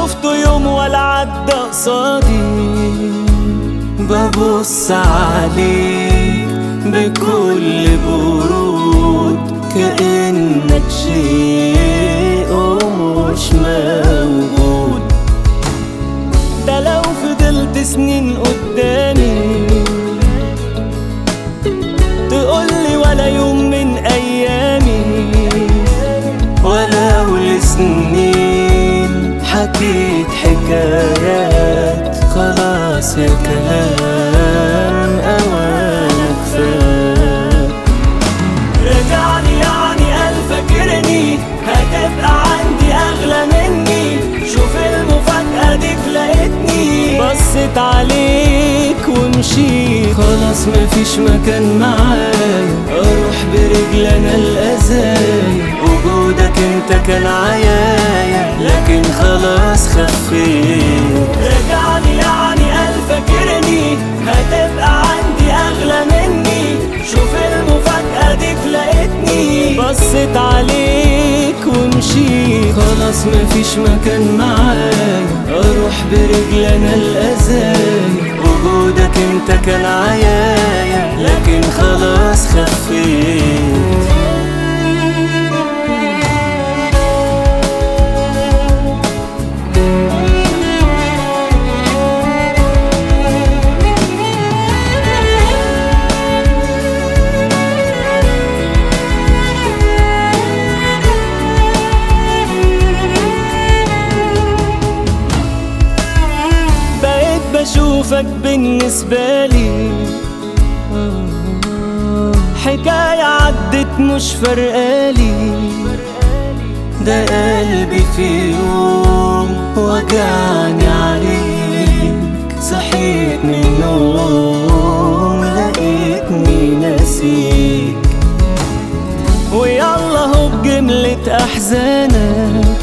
شفته يوم ولا عدى قصادي ببص عليك بكل برود كأنك شيء ومش موجود ده لو فضلت سنين قدامي تقولي ولا يوم من ايامي ولو لسنين حكيت حكايات خلاص يا كلام أوانك فات رجعني يعني قال فاكرني هتبقى عندي اغلى مني شوف المفاجأة دي لقيتني بصيت عليك ومشيت خلاص مفيش مكان معايا اروح برجل انا الازاي وجودك انت كان عيايا لكن خلاص خفيت رجعني يعني قال فاكرني هتبقى عندي اغلى مني شوف المفاجأة دي لقيتني بصيت عليك ومشيت خلاص مفيش مكان معايا اروح برجل انا الازاي وجودك انت كان عيايا لكن خلاص خفيت بقيت بشوفك بالنسبة لي حكاية عدت مش فرقالي ده قلبي في يوم وجعني عليك صحيت من النوم لقيتني ناسيك ويلا هو بجملة أحزانك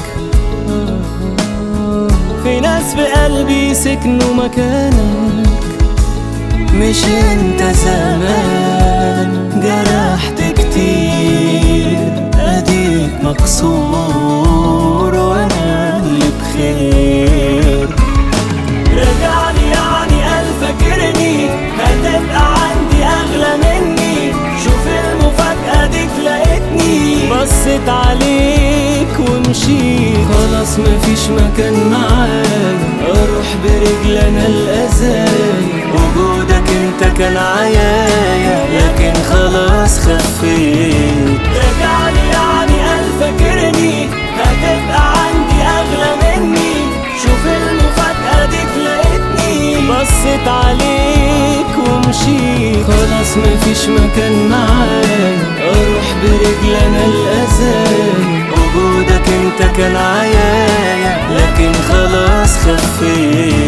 في ناس بقلبي سكنوا مكانك مش انت زمان جرحت كتير اديك مكسور وانا اللي بخير رجعني يعني قال فاكرني هتبقى عندي أغلى مني شوف المفاجأة دي لقيتني بصيت عليك ومشيت خلاص مفيش مكان معايا اروح برجل انا الازاي وجودك انت كان عيايا لكن خلاص خفيت رجعني يعني قال فاكرني هتبقى عندي أغلى مني شوف المفاجأة دي لقيتني بصيت عليك ومشيت خلاص مفيش مكان معايا اروح برجل انا الازاي وجودك انت كان عيايا لكن خلاص خفيت